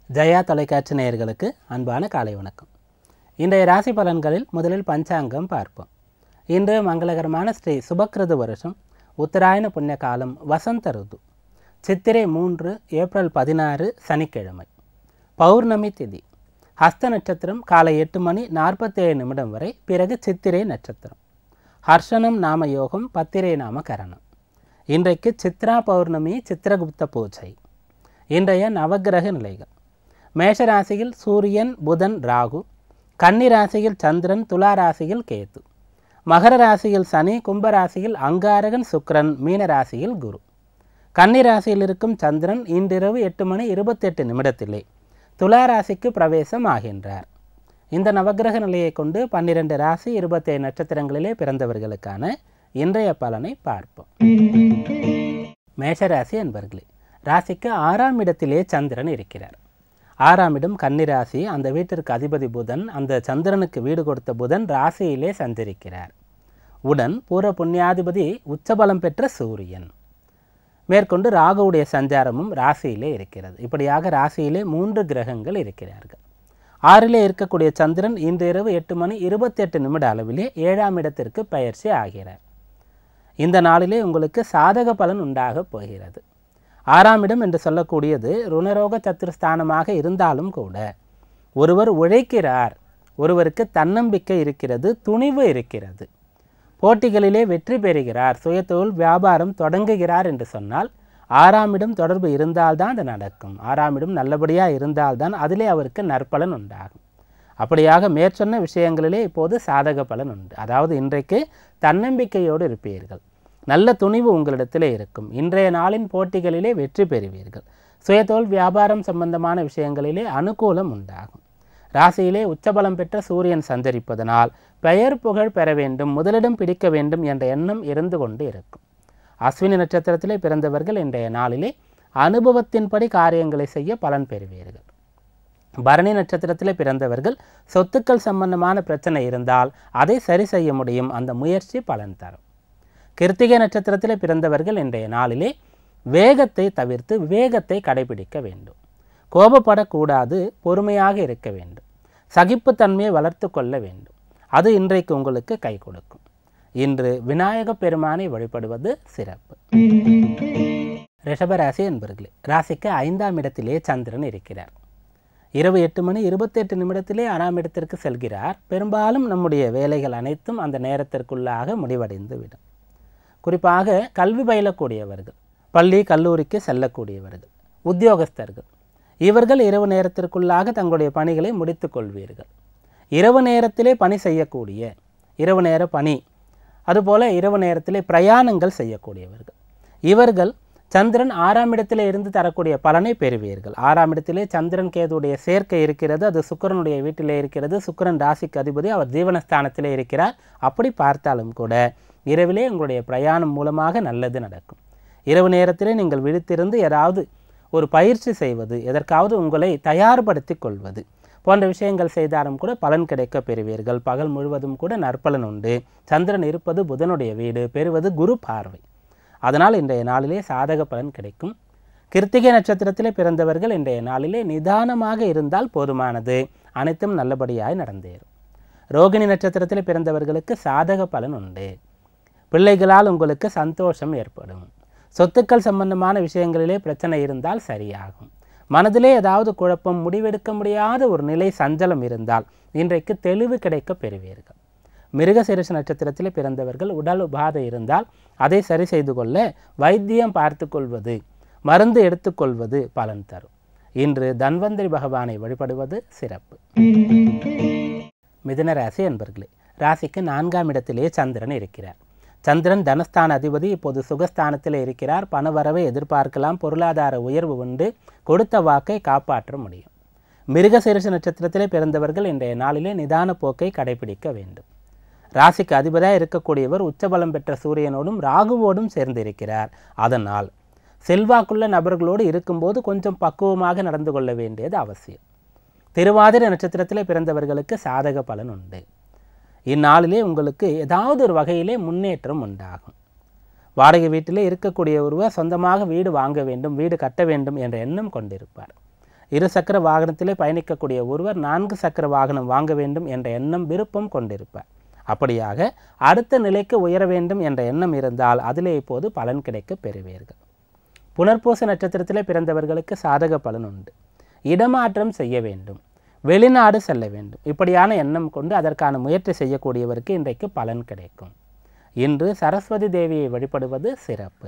ஜெயா தொலைக்காட்சி நேயர்களுக்கு அன்பான காலை வணக்கம் இன்றைய ராசி பலன்களில் முதலில் பஞ்சாங்கம் பார்ப்போம் இன்று மங்களகரமான ஸ்ரீ சுபக்கிருது வருஷம் உத்தராயண புண்ணிய காலம் வசந்த ருது சித்திரை மூன்று ஏப்ரல் பதினாறு சனிக்கிழமை பௌர்ணமி திதி ஹஸ்த நட்சத்திரம் காலை எட்டு மணி நாற்பத்தேழு நிமிடம் வரை பிறகு சித்திரை நட்சத்திரம் ஹர்ஷனம் நாம யோகம் பத்திரை நாம கரணம் இன்றைக்கு சித்ரா பௌர்ணமி சித்திரகுப்த பூஜை இன்றைய நவக்கிரக நிலைகள் மேஷராசியில் சூரியன் புதன் ராகு கன்னி ராசியில் சந்திரன் துலா ராசியில் கேது மகர ராசியில் சனி கும்ப ராசியில் அங்காரகன் சுக்கிரன் மீன ராசியில் குரு கன்னி ராசியில் இருக்கும் சந்திரன் இன்றிரவு எட்டு மணி இருபத்தெட்டு நிமிடத்திலே துலா ராசிக்கு பிரவேசம் ஆகின்றார் இந்த நவக்கிரக நிலையை கொண்டு பன்னிரண்டு ராசி இருபத்தேழு நட்சத்திரங்களிலே பிறந்தவர்களுக்கான இன்றைய பலனை பார்ப்போம் மேஷராசி என்பர்களே ராசிக்கு ஆறாம் இடத்திலே சந்திரன் இருக்கிறார் ஆறாம் இடம் கன்னிராசி அந்த வீட்டிற்கு அதிபதி புதன் அந்த சந்திரனுக்கு வீடு கொடுத்த புதன் ராசியிலே சஞ்சரிக்கிறார் உடன் பூர்வ புண்ணியாதிபதி உச்சபலம் பெற்ற சூரியன் மேற்கொண்டு ராகுவுடைய சஞ்சாரமும் ராசியிலே இருக்கிறது இப்படியாக ராசியிலே மூன்று கிரகங்கள் இருக்கிறார்கள் ஆறிலே இருக்கக்கூடிய சந்திரன் இன்று இரவு எட்டு மணி இருபத்தெட்டு நிமிட அளவிலே ஏழாம் இடத்திற்கு பயிற்சி ஆகிறார் இந்த நாளிலே உங்களுக்கு சாதக பலன் உண்டாகப் போகிறது ஆறாம் இடம் என்று சொல்லக்கூடியது ருணரோக சத்துருஸ்தானமாக இருந்தாலும் கூட ஒருவர் உழைக்கிறார் ஒருவருக்கு தன்னம்பிக்கை இருக்கிறது துணிவு இருக்கிறது போட்டிகளிலே வெற்றி பெறுகிறார் சுயதொழில் வியாபாரம் தொடங்குகிறார் என்று சொன்னால் ஆறாம் இடம் தொடர்பு இருந்தால்தான் அது நடக்கும் ஆறாம் இடம் நல்லபடியாக இருந்தால்தான் அதிலே அவருக்கு நற்பலன் உண்டாகும் அப்படியாக மேற்சொன்ன விஷயங்களிலே இப்போது சாதக பலன் உண்டு அதாவது இன்றைக்கு தன்னம்பிக்கையோடு இருப்பீர்கள் நல்ல துணிவு உங்களிடத்திலே இருக்கும் இன்றைய நாளின் போட்டிகளிலே வெற்றி பெறுவீர்கள் சுயதொழில் வியாபாரம் சம்பந்தமான விஷயங்களிலே அனுகூலம் உண்டாகும் ராசியிலே உச்சபலம் பெற்ற சூரியன் சஞ்சரிப்பதனால் பெயர் புகழ் பெற வேண்டும் முதலிடம் பிடிக்க வேண்டும் என்ற எண்ணம் இருந்து கொண்டு இருக்கும் அஸ்வினி நட்சத்திரத்திலே பிறந்தவர்கள் இன்றைய நாளிலே அனுபவத்தின்படி காரியங்களை செய்ய பலன் பெறுவீர்கள் பரணி நட்சத்திரத்திலே பிறந்தவர்கள் சொத்துக்கள் சம்பந்தமான பிரச்சனை இருந்தால் அதை சரி செய்ய முடியும் அந்த முயற்சி பலன் தரும் கிருத்திகை நட்சத்திரத்திலே பிறந்தவர்கள் இன்றைய நாளிலே வேகத்தை தவிர்த்து விவேகத்தை கடைபிடிக்க வேண்டும் கோபப்படக்கூடாது பொறுமையாக இருக்க வேண்டும் சகிப்புத்தன்மையை வளர்த்து கொள்ள வேண்டும் அது இன்றைக்கு உங்களுக்கு கை கொடுக்கும் இன்று விநாயக பெருமானை வழிபடுவது சிறப்பு ரிஷபராசி என்பர்களே ராசிக்கு ஐந்தாம் இடத்திலே சந்திரன் இருக்கிறார் இரவு எட்டு மணி இருபத்தெட்டு நிமிடத்திலே ஆறாம் இடத்திற்கு செல்கிறார் பெரும்பாலும் நம்முடைய வேலைகள் அனைத்தும் அந்த நேரத்திற்குள்ளாக முடிவடைந்து விடும் குறிப்பாக கல்வி பயிலக்கூடியவர்கள் பள்ளி கல்லூரிக்கு செல்லக்கூடியவர்கள் உத்தியோகஸ்தர்கள் இவர்கள் இரவு நேரத்திற்குள்ளாக தங்களுடைய பணிகளை முடித்து கொள்வீர்கள் இரவு நேரத்திலே பணி செய்யக்கூடிய இரவு நேர பணி அதுபோல இரவு நேரத்திலே பிரயாணங்கள் செய்யக்கூடியவர்கள் இவர்கள் சந்திரன் ஆறாம் இடத்திலே இருந்து தரக்கூடிய பலனை பெறுவீர்கள் ஆறாம் இடத்திலே சந்திரன் கேதுடைய சேர்க்கை இருக்கிறது அது சுக்கரனுடைய வீட்டிலே இருக்கிறது சுக்கரன் ராசிக்கு அதிபதி அவர் ஜீவனஸ்தானத்திலே இருக்கிறார் அப்படி பார்த்தாலும் கூட இரவிலே உங்களுடைய பிரயாணம் மூலமாக நல்லது நடக்கும் இரவு நேரத்திலே நீங்கள் விழித்திருந்து ஏதாவது ஒரு பயிற்சி செய்வது எதற்காவது உங்களை தயார்படுத்தி கொள்வது போன்ற விஷயங்கள் செய்தாலும் கூட பலன் கிடைக்க பெறுவீர்கள் பகல் முழுவதும் கூட நற்பலன் உண்டு சந்திரன் இருப்பது புதனுடைய வீடு பெறுவது குரு பார்வை அதனால் இன்றைய நாளிலே சாதக பலன் கிடைக்கும் கிருத்திகை நட்சத்திரத்திலே பிறந்தவர்கள் இன்றைய நாளிலே நிதானமாக இருந்தால் போதுமானது அனைத்தும் நல்லபடியாய் நடந்தேறும் ரோகிணி நட்சத்திரத்தில் பிறந்தவர்களுக்கு சாதக பலன் உண்டு பிள்ளைகளால் உங்களுக்கு சந்தோஷம் ஏற்படும் சொத்துக்கள் சம்பந்தமான விஷயங்களிலே பிரச்சனை இருந்தால் சரியாகும் மனதிலே ஏதாவது குழப்பம் முடிவெடுக்க முடியாத ஒரு நிலை சஞ்சலம் இருந்தால் இன்றைக்கு தெளிவு கிடைக்க பெறுவீர்கள் மிருகசிரிச நட்சத்திரத்தில் பிறந்தவர்கள் உடல் உபாதை இருந்தால் அதை சரி செய்து கொள்ள வைத்தியம் பார்த்து கொள்வது மருந்து எடுத்துக்கொள்வது பலன் தரும் இன்று தன்வந்திரி பகவானை வழிபடுவது சிறப்பு மிதுன ராசி என்பர்களே ராசிக்கு நான்காம் இடத்திலே சந்திரன் இருக்கிறார் சந்திரன் தனஸ்தான அதிபதி இப்போது சுகஸ்தானத்தில் இருக்கிறார் பணவரவை எதிர்பார்க்கலாம் பொருளாதார உயர்வு உண்டு கொடுத்த வாக்கை காப்பாற்ற முடியும் மிருகசீரிஷ நட்சத்திரத்திலே பிறந்தவர்கள் இன்றைய நாளிலே நிதான போக்கை கடைபிடிக்க வேண்டும் ராசிக்கு அதிபதியாக இருக்கக்கூடியவர் உச்சபலம் பெற்ற சூரியனோடும் ராகுவோடும் சேர்ந்திருக்கிறார் அதனால் செல்வாக்குள்ள நபர்களோடு இருக்கும்போது கொஞ்சம் பக்குவமாக நடந்து கொள்ள வேண்டியது அவசியம் திருவாதிரை நட்சத்திரத்திலே பிறந்தவர்களுக்கு சாதக பலன் உண்டு இந்நாளிலே உங்களுக்கு ஏதாவது ஒரு வகையிலே முன்னேற்றம் உண்டாகும் வாடகை வீட்டிலே இருக்கக்கூடிய ஒருவர் சொந்தமாக வீடு வாங்க வேண்டும் வீடு கட்ட வேண்டும் என்ற எண்ணம் கொண்டிருப்பார் இரு சக்கர வாகனத்திலே பயணிக்கக்கூடிய ஒருவர் நான்கு சக்கர வாகனம் வாங்க வேண்டும் என்ற எண்ணம் விருப்பம் கொண்டிருப்பார் அப்படியாக அடுத்த நிலைக்கு உயர வேண்டும் என்ற எண்ணம் இருந்தால் அதிலே இப்போது பலன் கிடைக்க பெறுவீர்கள் புனர்பூச நட்சத்திரத்திலே பிறந்தவர்களுக்கு சாதக பலன் உண்டு இடமாற்றம் செய்ய வேண்டும் வெளிநாடு செல்ல வேண்டும் இப்படியான எண்ணம் கொண்டு அதற்கான முயற்சி செய்யக்கூடியவருக்கு இன்றைக்கு பலன் கிடைக்கும் இன்று சரஸ்வதி தேவியை வழிபடுவது சிறப்பு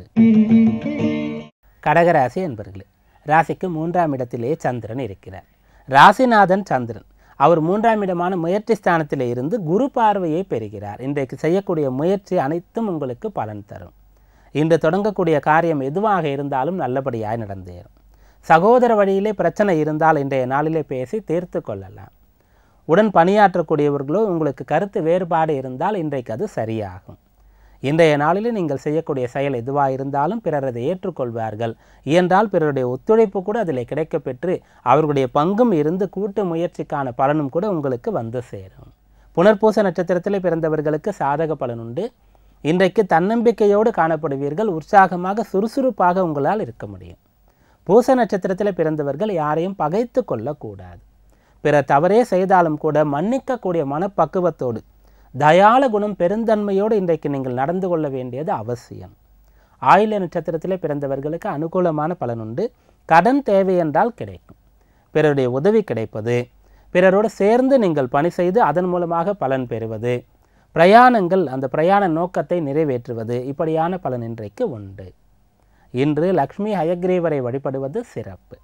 கடகராசி என்பர்களே ராசிக்கு மூன்றாம் இடத்திலே சந்திரன் இருக்கிறார் ராசிநாதன் சந்திரன் அவர் மூன்றாம் இடமான முயற்சி ஸ்தானத்திலே இருந்து குரு பார்வையை பெறுகிறார் இன்றைக்கு செய்யக்கூடிய முயற்சி அனைத்தும் உங்களுக்கு பலன் தரும் இன்று தொடங்கக்கூடிய காரியம் எதுவாக இருந்தாலும் நல்லபடியாய் நடந்தேறும் சகோதர வழியிலே பிரச்சனை இருந்தால் இன்றைய நாளிலே பேசி தீர்த்து கொள்ளலாம் உடன் பணியாற்றக்கூடியவர்களோ உங்களுக்கு கருத்து வேறுபாடு இருந்தால் இன்றைக்கு அது சரியாகும் இன்றைய நாளிலே நீங்கள் செய்யக்கூடிய செயல் எதுவாக இருந்தாலும் பிறர் அதை ஏற்றுக்கொள்வார்கள் இயன்றால் பிறருடைய ஒத்துழைப்பு கூட அதில் கிடைக்கப்பெற்று அவர்களுடைய பங்கும் இருந்து கூட்டு முயற்சிக்கான பலனும் கூட உங்களுக்கு வந்து சேரும் புனர்பூச நட்சத்திரத்தில் பிறந்தவர்களுக்கு சாதக பலன் உண்டு இன்றைக்கு தன்னம்பிக்கையோடு காணப்படுவீர்கள் உற்சாகமாக சுறுசுறுப்பாக உங்களால் இருக்க முடியும் பூச நட்சத்திரத்தில் பிறந்தவர்கள் யாரையும் பகைத்து கொள்ளக்கூடாது பிற தவறே செய்தாலும் கூட மன்னிக்கக்கூடிய மனப்பக்குவத்தோடு தயால குணம் பெருந்தன்மையோடு இன்றைக்கு நீங்கள் நடந்து கொள்ள வேண்டியது அவசியம் ஆயில நட்சத்திரத்திலே பிறந்தவர்களுக்கு அனுகூலமான பலன் உண்டு கடன் தேவை என்றால் கிடைக்கும் பிறருடைய உதவி கிடைப்பது பிறரோடு சேர்ந்து நீங்கள் பணி செய்து அதன் மூலமாக பலன் பெறுவது பிரயாணங்கள் அந்த பிரயாண நோக்கத்தை நிறைவேற்றுவது இப்படியான பலன் இன்றைக்கு உண்டு இன்று லக்ஷ்மி ஹயக்ரீவரை வழிபடுவது சிறப்பு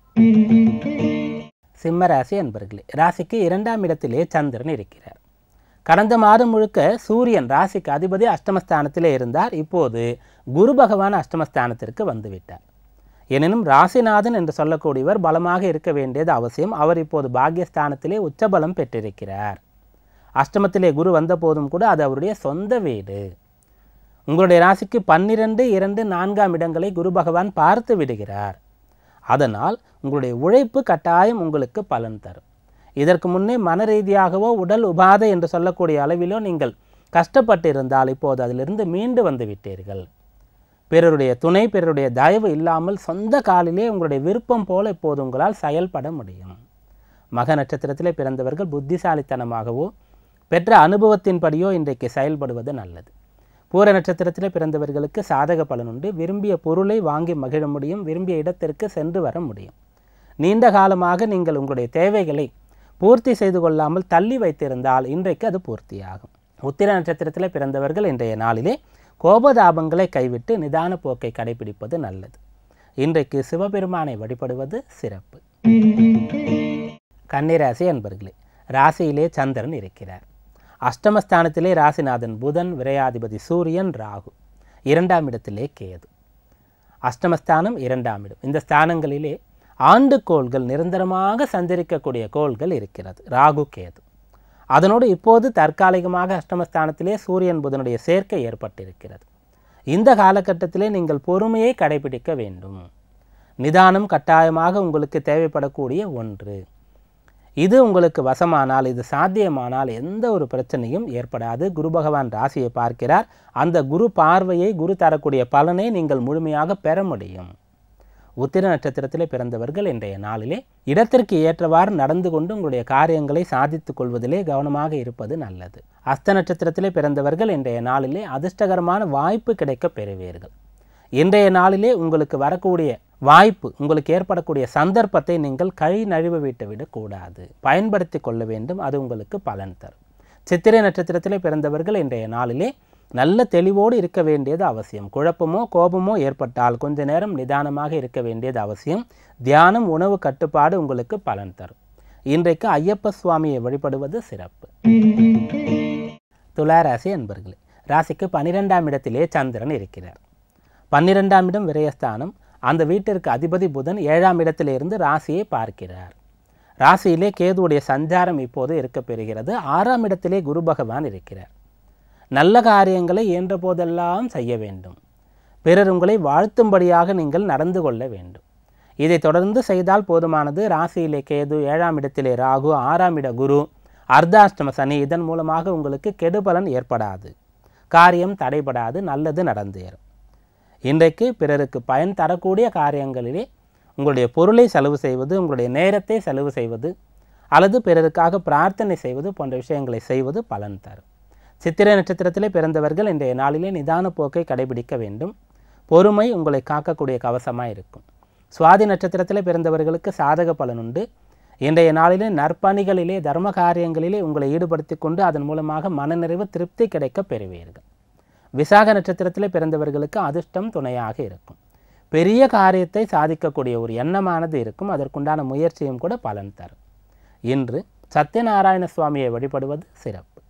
சிம்மராசி என்பர்களே ராசிக்கு இரண்டாம் இடத்திலே சந்திரன் இருக்கிறார் கடந்த மாதம் முழுக்க சூரியன் ராசிக்கு அதிபதி அஷ்டமஸ்தானத்திலே இருந்தார் இப்போது குரு பகவான் அஷ்டமஸ்தானத்திற்கு வந்துவிட்டார் எனினும் ராசிநாதன் என்று சொல்லக்கூடியவர் பலமாக இருக்க வேண்டியது அவசியம் அவர் இப்போது பாக்யஸ்தானத்திலே உச்சபலம் பெற்றிருக்கிறார் அஷ்டமத்திலே குரு வந்த போதும் கூட அது அவருடைய சொந்த வீடு உங்களுடைய ராசிக்கு பன்னிரண்டு இரண்டு நான்காம் இடங்களை குரு பகவான் பார்த்து விடுகிறார் அதனால் உங்களுடைய உழைப்பு கட்டாயம் உங்களுக்கு பலன் தரும் இதற்கு முன்னே மன ரீதியாகவோ உடல் உபாதை என்று சொல்லக்கூடிய அளவிலோ நீங்கள் கஷ்டப்பட்டிருந்தால் இப்போது அதிலிருந்து மீண்டு வந்து விட்டீர்கள் பிறருடைய துணை பிறருடைய தயவு இல்லாமல் சொந்த காலிலே உங்களுடைய விருப்பம் போல இப்போது உங்களால் செயல்பட முடியும் மக நட்சத்திரத்திலே பிறந்தவர்கள் புத்திசாலித்தனமாகவோ பெற்ற அனுபவத்தின்படியோ இன்றைக்கு செயல்படுவது நல்லது பூர நட்சத்திரத்திலே பிறந்தவர்களுக்கு சாதக பலன் உண்டு விரும்பிய பொருளை வாங்கி மகிழ முடியும் விரும்பிய இடத்திற்கு சென்று வர முடியும் நீண்ட காலமாக நீங்கள் உங்களுடைய தேவைகளை பூர்த்தி செய்து கொள்ளாமல் தள்ளி வைத்திருந்தால் இன்றைக்கு அது பூர்த்தியாகும் உத்திர நட்சத்திரத்தில் பிறந்தவர்கள் இன்றைய நாளிலே கோபதாபங்களை கைவிட்டு நிதான போக்கை கடைபிடிப்பது நல்லது இன்றைக்கு சிவபெருமானை வழிபடுவது சிறப்பு கன்னிராசி அன்பர்களே ராசியிலே சந்திரன் இருக்கிறார் அஷ்டமஸ்தானத்திலே ராசிநாதன் புதன் விரையாதிபதி சூரியன் ராகு இரண்டாம் இடத்திலே கேது அஷ்டமஸ்தானம் இரண்டாம் இடம் இந்த ஸ்தானங்களிலே ஆண்டு கோள்கள் நிரந்தரமாக சஞ்சரிக்கக்கூடிய கோள்கள் இருக்கிறது ராகு கேது அதனோடு இப்போது தற்காலிகமாக அஷ்டமஸ்தானத்திலே சூரியன் புதனுடைய சேர்க்கை ஏற்பட்டிருக்கிறது இந்த காலகட்டத்திலே நீங்கள் பொறுமையை கடைபிடிக்க வேண்டும் நிதானம் கட்டாயமாக உங்களுக்கு தேவைப்படக்கூடிய ஒன்று இது உங்களுக்கு வசமானால் இது சாத்தியமானால் எந்த ஒரு பிரச்சனையும் ஏற்படாது குரு பகவான் ராசியை பார்க்கிறார் அந்த குரு பார்வையை குரு தரக்கூடிய பலனை நீங்கள் முழுமையாக பெற முடியும் உத்திர நட்சத்திரத்திலே பிறந்தவர்கள் இன்றைய நாளிலே இடத்திற்கு ஏற்றவாறு நடந்து கொண்டு உங்களுடைய காரியங்களை சாதித்துக் கொள்வதிலே கவனமாக இருப்பது நல்லது அஸ்த நட்சத்திரத்திலே பிறந்தவர்கள் இன்றைய நாளிலே அதிர்ஷ்டகரமான வாய்ப்பு கிடைக்க பெறுவீர்கள் இன்றைய நாளிலே உங்களுக்கு வரக்கூடிய வாய்ப்பு உங்களுக்கு ஏற்படக்கூடிய சந்தர்ப்பத்தை நீங்கள் கழி நழுவ விட்டு விடக்கூடாது பயன்படுத்தி கொள்ள வேண்டும் அது உங்களுக்கு பலன் தரும் சித்திரை நட்சத்திரத்திலே பிறந்தவர்கள் இன்றைய நாளிலே நல்ல தெளிவோடு இருக்க வேண்டியது அவசியம் குழப்பமோ கோபமோ ஏற்பட்டால் கொஞ்ச நேரம் நிதானமாக இருக்க வேண்டியது அவசியம் தியானம் உணவு கட்டுப்பாடு உங்களுக்கு பலன் தரும் இன்றைக்கு ஐயப்ப சுவாமியை வழிபடுவது சிறப்பு துளாராசி அன்பர்களே ராசிக்கு பன்னிரெண்டாம் இடத்திலே சந்திரன் இருக்கிறார் பன்னிரெண்டாம் இடம் விரயஸ்தானம் அந்த வீட்டிற்கு அதிபதி புதன் ஏழாம் இடத்திலிருந்து ராசியை பார்க்கிறார் ராசியிலே கேதுவுடைய சஞ்சாரம் இப்போது இருக்க பெறுகிறது ஆறாம் இடத்திலே குரு பகவான் இருக்கிறார் நல்ல காரியங்களை இயன்ற போதெல்லாம் செய்ய வேண்டும் பிறர் உங்களை வாழ்த்தும்படியாக நீங்கள் நடந்து கொள்ள வேண்டும் இதை தொடர்ந்து செய்தால் போதுமானது ராசியிலே கேது ஏழாம் இடத்திலே ராகு ஆறாம் இட குரு அர்த்தாஷ்டம சனி இதன் மூலமாக உங்களுக்கு கெடுபலன் ஏற்படாது காரியம் தடைபடாது நல்லது நடந்தேறும் இன்றைக்கு பிறருக்கு பயன் தரக்கூடிய காரியங்களிலே உங்களுடைய பொருளை செலவு செய்வது உங்களுடைய நேரத்தை செலவு செய்வது அல்லது பிறருக்காக பிரார்த்தனை செய்வது போன்ற விஷயங்களை செய்வது பலன் தரும் சித்திரை நட்சத்திரத்திலே பிறந்தவர்கள் இன்றைய நாளிலே நிதான போக்கை கடைபிடிக்க வேண்டும் பொறுமை உங்களை காக்கக்கூடிய கவசமாக இருக்கும் சுவாதி நட்சத்திரத்திலே பிறந்தவர்களுக்கு சாதக பலன் உண்டு இன்றைய நாளிலே நற்பணிகளிலே தர்ம காரியங்களிலே உங்களை ஈடுபடுத்தி கொண்டு அதன் மூலமாக மனநிறைவு திருப்தி கிடைக்க பெறுவீர்கள் விசாக நட்சத்திரத்திலே பிறந்தவர்களுக்கு அதிர்ஷ்டம் துணையாக இருக்கும் பெரிய காரியத்தை சாதிக்கக்கூடிய ஒரு எண்ணமானது இருக்கும் அதற்குண்டான முயற்சியும் கூட பலன் தரும் இன்று சத்யநாராயண சுவாமியை வழிபடுவது சிறப்பு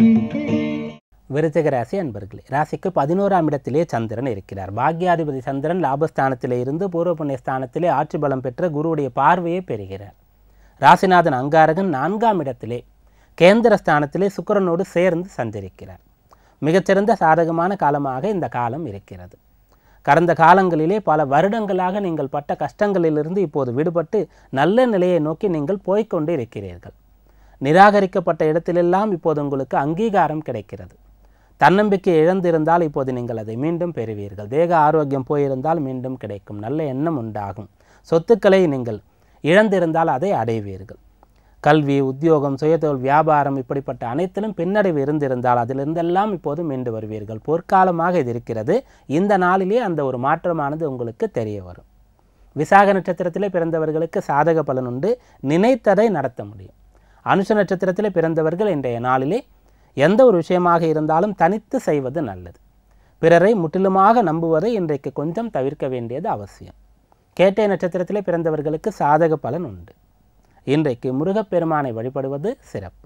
விருச்சிக ராசி அன்பர்களே ராசிக்கு பதினோராம் இடத்திலே சந்திரன் இருக்கிறார் பாக்யாதிபதி சந்திரன் லாபஸ்தானத்திலே இருந்து பூர்வ புண்ணிய ஸ்தானத்திலே ஆட்சி பலம் பெற்ற குருவுடைய பார்வையை பெறுகிறார் ராசிநாதன் அங்காரகன் நான்காம் இடத்திலே கேந்திர ஸ்தானத்திலே சுக்கிரனோடு சேர்ந்து சஞ்சரிக்கிறார் மிகச்சிறந்த சாதகமான காலமாக இந்த காலம் இருக்கிறது கடந்த காலங்களிலே பல வருடங்களாக நீங்கள் பட்ட கஷ்டங்களிலிருந்து இப்போது விடுபட்டு நல்ல நிலையை நோக்கி நீங்கள் போய்க்கொண்டு இருக்கிறீர்கள் நிராகரிக்கப்பட்ட இடத்திலெல்லாம் இப்போது உங்களுக்கு அங்கீகாரம் கிடைக்கிறது தன்னம்பிக்கை இழந்திருந்தால் இப்போது நீங்கள் அதை மீண்டும் பெறுவீர்கள் தேக ஆரோக்கியம் போயிருந்தால் மீண்டும் கிடைக்கும் நல்ல எண்ணம் உண்டாகும் சொத்துக்களை நீங்கள் இழந்திருந்தால் அதை அடைவீர்கள் கல்வி உத்தியோகம் சுயதொழில் வியாபாரம் இப்படிப்பட்ட அனைத்திலும் பின்னடைவு இருந்திருந்தால் அதிலிருந்தெல்லாம் இப்போது மீண்டு வருவீர்கள் பொற்காலமாக இது இருக்கிறது இந்த நாளிலே அந்த ஒரு மாற்றமானது உங்களுக்கு தெரிய வரும் விசாக நட்சத்திரத்திலே பிறந்தவர்களுக்கு சாதக பலன் உண்டு நினைத்ததை நடத்த முடியும் அனுஷ நட்சத்திரத்திலே பிறந்தவர்கள் இன்றைய நாளிலே எந்த ஒரு விஷயமாக இருந்தாலும் தனித்து செய்வது நல்லது பிறரை முற்றிலுமாக நம்புவதை இன்றைக்கு கொஞ்சம் தவிர்க்க வேண்டியது அவசியம் கேட்டை நட்சத்திரத்திலே பிறந்தவர்களுக்கு சாதக பலன் உண்டு இன்றைக்கு முருகப்பெருமானை வழிபடுவது சிறப்பு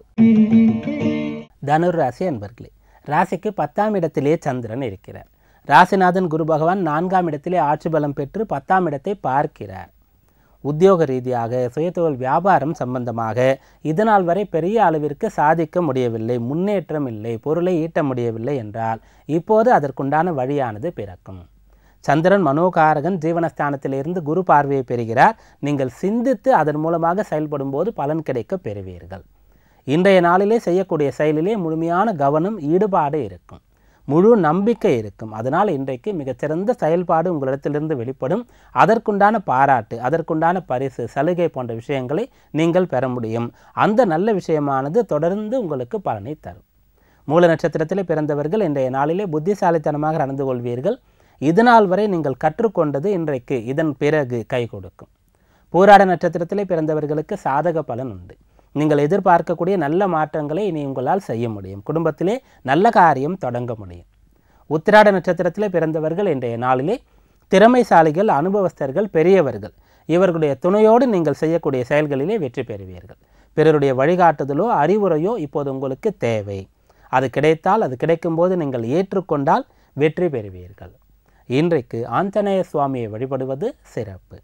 தனுர் ராசி அன்பர்களே ராசிக்கு பத்தாம் இடத்திலே சந்திரன் இருக்கிறார் ராசிநாதன் குரு பகவான் நான்காம் இடத்திலே ஆட்சி பலம் பெற்று பத்தாம் இடத்தை பார்க்கிறார் உத்தியோக ரீதியாக சுயதொழில் வியாபாரம் சம்பந்தமாக இதனால் வரை பெரிய அளவிற்கு சாதிக்க முடியவில்லை முன்னேற்றம் இல்லை பொருளை ஈட்ட முடியவில்லை என்றால் இப்போது அதற்குண்டான வழியானது பிறக்கும் சந்திரன் மனோகாரகன் ஜீவனஸ்தானத்திலிருந்து குரு பார்வையை பெறுகிறார் நீங்கள் சிந்தித்து அதன் மூலமாக செயல்படும் போது பலன் கிடைக்க பெறுவீர்கள் இன்றைய நாளிலே செய்யக்கூடிய செயலிலே முழுமையான கவனம் ஈடுபாடு இருக்கும் முழு நம்பிக்கை இருக்கும் அதனால் இன்றைக்கு மிகச்சிறந்த செயல்பாடு உங்களிடத்திலிருந்து வெளிப்படும் அதற்குண்டான பாராட்டு அதற்குண்டான பரிசு சலுகை போன்ற விஷயங்களை நீங்கள் பெற முடியும் அந்த நல்ல விஷயமானது தொடர்ந்து உங்களுக்கு பலனை தரும் மூல நட்சத்திரத்திலே பிறந்தவர்கள் இன்றைய நாளிலே புத்திசாலித்தனமாக நடந்து கொள்வீர்கள் இதுநாள் வரை நீங்கள் கற்றுக்கொண்டது இன்றைக்கு இதன் பிறகு கை கொடுக்கும் பூராட நட்சத்திரத்திலே பிறந்தவர்களுக்கு சாதக பலன் உண்டு நீங்கள் எதிர்பார்க்கக்கூடிய நல்ல மாற்றங்களை இனி உங்களால் செய்ய முடியும் குடும்பத்திலே நல்ல காரியம் தொடங்க முடியும் உத்திராட நட்சத்திரத்திலே பிறந்தவர்கள் இன்றைய நாளிலே திறமைசாலிகள் அனுபவஸ்தர்கள் பெரியவர்கள் இவர்களுடைய துணையோடு நீங்கள் செய்யக்கூடிய செயல்களிலே வெற்றி பெறுவீர்கள் பிறருடைய வழிகாட்டுதலோ அறிவுரையோ இப்போது உங்களுக்கு தேவை அது கிடைத்தால் அது கிடைக்கும்போது நீங்கள் ஏற்றுக்கொண்டால் வெற்றி பெறுவீர்கள் இன்றைக்கு ஆஞ்சநேய சுவாமியை வழிபடுவது சிறப்பு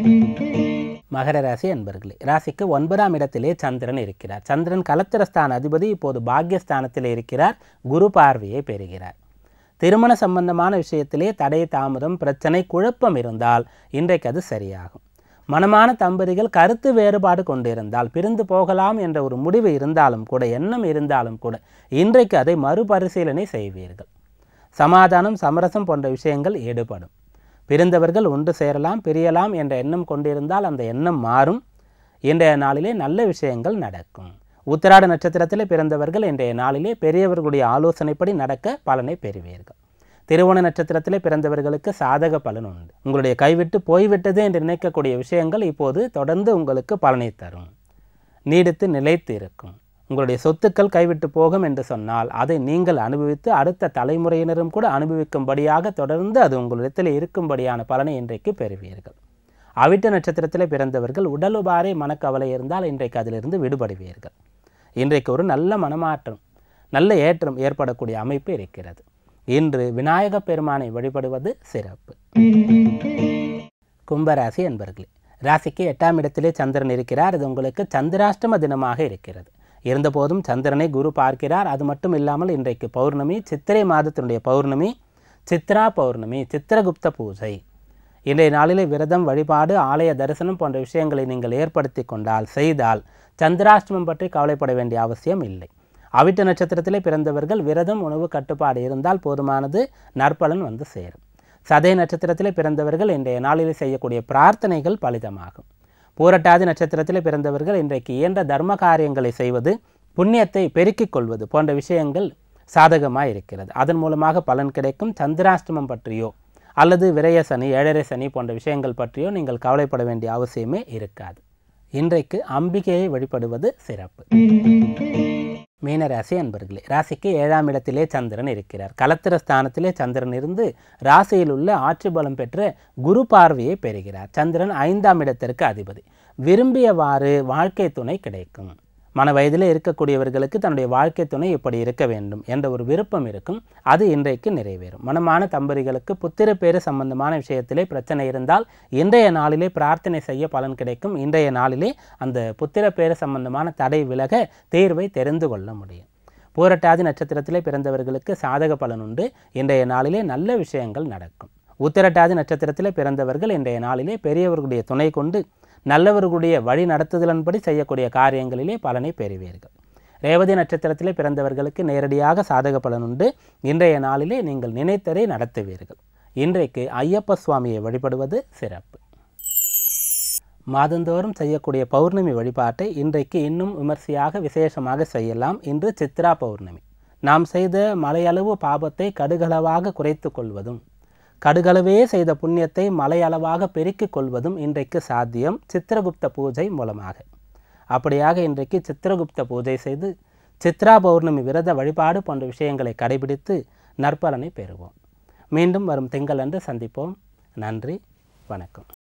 மகர ராசி அன்பர்களே ராசிக்கு ஒன்பதாம் இடத்திலே சந்திரன் இருக்கிறார் சந்திரன் கலத்திரஸ்தான அதிபதி இப்போது பாக்யஸ்தானத்தில் இருக்கிறார் குரு பார்வையை பெறுகிறார் திருமண சம்பந்தமான விஷயத்திலே தடை தாமதம் பிரச்சனை குழப்பம் இருந்தால் இன்றைக்கு அது சரியாகும் மனமான தம்பதிகள் கருத்து வேறுபாடு கொண்டிருந்தால் பிரிந்து போகலாம் என்ற ஒரு முடிவு இருந்தாலும் கூட எண்ணம் இருந்தாலும் கூட இன்றைக்கு அதை மறுபரிசீலனை செய்வீர்கள் சமாதானம் சமரசம் போன்ற விஷயங்கள் ஈடுபடும் பிரிந்தவர்கள் ஒன்று சேரலாம் பிரியலாம் என்ற எண்ணம் கொண்டிருந்தால் அந்த எண்ணம் மாறும் இன்றைய நாளிலே நல்ல விஷயங்கள் நடக்கும் உத்திராட நட்சத்திரத்தில் பிறந்தவர்கள் இன்றைய நாளிலே பெரியவர்களுடைய ஆலோசனைப்படி நடக்க பலனை பெறுவீர்கள் திருவோண நட்சத்திரத்திலே பிறந்தவர்களுக்கு சாதக பலன் உண்டு உங்களுடைய கைவிட்டு போய்விட்டது என்று நினைக்கக்கூடிய விஷயங்கள் இப்போது தொடர்ந்து உங்களுக்கு பலனை தரும் நீடித்து நிலைத்து இருக்கும் உங்களுடைய சொத்துக்கள் கைவிட்டு போகும் என்று சொன்னால் அதை நீங்கள் அனுபவித்து அடுத்த தலைமுறையினரும் கூட அனுபவிக்கும்படியாக தொடர்ந்து அது உங்களிடத்தில் இருக்கும்படியான பலனை இன்றைக்கு பெறுவீர்கள் அவிட்ட நட்சத்திரத்தில் பிறந்தவர்கள் உடலுபாரை மனக்கவலை இருந்தால் இன்றைக்கு அதிலிருந்து விடுபடுவீர்கள் இன்றைக்கு ஒரு நல்ல மனமாற்றம் நல்ல ஏற்றம் ஏற்படக்கூடிய அமைப்பு இருக்கிறது இன்று விநாயக பெருமானை வழிபடுவது சிறப்பு கும்பராசி என்பர்களே ராசிக்கு எட்டாம் இடத்திலே சந்திரன் இருக்கிறார் இது உங்களுக்கு சந்திராஷ்டம தினமாக இருக்கிறது இருந்தபோதும் சந்திரனை குரு பார்க்கிறார் அது மட்டும் இல்லாமல் இன்றைக்கு பௌர்ணமி சித்திரை மாதத்தினுடைய பௌர்ணமி சித்ரா பௌர்ணமி சித்திரகுப்த பூஜை இன்றைய நாளிலே விரதம் வழிபாடு ஆலய தரிசனம் போன்ற விஷயங்களை நீங்கள் ஏற்படுத்தி கொண்டால் செய்தால் சந்திராஷ்டமம் பற்றி கவலைப்பட வேண்டிய அவசியம் இல்லை அவிட்ட நட்சத்திரத்திலே பிறந்தவர்கள் விரதம் உணவு கட்டுப்பாடு இருந்தால் போதுமானது நற்பலன் வந்து சேரும் சதய நட்சத்திரத்தில் பிறந்தவர்கள் இன்றைய நாளில் செய்யக்கூடிய பிரார்த்தனைகள் பலிதமாகும் பூரட்டாதி நட்சத்திரத்தில் பிறந்தவர்கள் இன்றைக்கு இயன்ற தர்ம காரியங்களை செய்வது புண்ணியத்தை பெருக்கிக் கொள்வது போன்ற விஷயங்கள் சாதகமாக இருக்கிறது அதன் மூலமாக பலன் கிடைக்கும் சந்திராஷ்டமம் பற்றியோ அல்லது விரய சனி ஏழரை சனி போன்ற விஷயங்கள் பற்றியோ நீங்கள் கவலைப்பட வேண்டிய அவசியமே இருக்காது இன்றைக்கு அம்பிகையை வழிபடுவது சிறப்பு மீன ராசி அன்பர்களே ராசிக்கு ஏழாம் இடத்திலே சந்திரன் இருக்கிறார் கலத்திர ஸ்தானத்திலே சந்திரன் இருந்து ராசியில் உள்ள ஆட்சி பலம் பெற்ற குரு பார்வையை பெறுகிறார் சந்திரன் ஐந்தாம் இடத்திற்கு அதிபதி விரும்பியவாறு வாழ்க்கை துணை கிடைக்கும் மன வயதில் இருக்கக்கூடியவர்களுக்கு தன்னுடைய வாழ்க்கை துணை இப்படி இருக்க வேண்டும் என்ற ஒரு விருப்பம் இருக்கும் அது இன்றைக்கு நிறைவேறும் மனமான தம்பதிகளுக்கு புத்திர பேரு சம்பந்தமான விஷயத்திலே பிரச்சனை இருந்தால் இன்றைய நாளிலே பிரார்த்தனை செய்ய பலன் கிடைக்கும் இன்றைய நாளிலே அந்த புத்திர பேரு சம்பந்தமான தடை விலக தீர்வை தெரிந்து கொள்ள முடியும் பூரட்டாதி நட்சத்திரத்திலே பிறந்தவர்களுக்கு சாதக பலன் உண்டு இன்றைய நாளிலே நல்ல விஷயங்கள் நடக்கும் உத்திரட்டாதி நட்சத்திரத்திலே பிறந்தவர்கள் இன்றைய நாளிலே பெரியவர்களுடைய துணை கொண்டு நல்லவர்களுடைய வழி நடத்துதலின்படி செய்யக்கூடிய காரியங்களிலே பலனை பெறுவீர்கள் ரேவதி நட்சத்திரத்திலே பிறந்தவர்களுக்கு நேரடியாக சாதக பலன் உண்டு இன்றைய நாளிலே நீங்கள் நினைத்ததை நடத்துவீர்கள் இன்றைக்கு ஐயப்ப சுவாமியை வழிபடுவது சிறப்பு மாதந்தோறும் செய்யக்கூடிய பௌர்ணமி வழிபாட்டை இன்றைக்கு இன்னும் விமர்சையாக விசேஷமாக செய்யலாம் இன்று சித்ரா பௌர்ணமி நாம் செய்த மலையளவு பாபத்தை கடுகளவாக குறைத்து கொள்வதும் கடுகளவே செய்த புண்ணியத்தை மலையளவாக பெருக்கிக் கொள்வதும் இன்றைக்கு சாத்தியம் சித்திரகுப்த பூஜை மூலமாக அப்படியாக இன்றைக்கு சித்திரகுப்த பூஜை செய்து சித்ரா பௌர்ணமி விரத வழிபாடு போன்ற விஷயங்களை கடைபிடித்து நற்பலனை பெறுவோம் மீண்டும் வரும் திங்களன்று சந்திப்போம் நன்றி வணக்கம்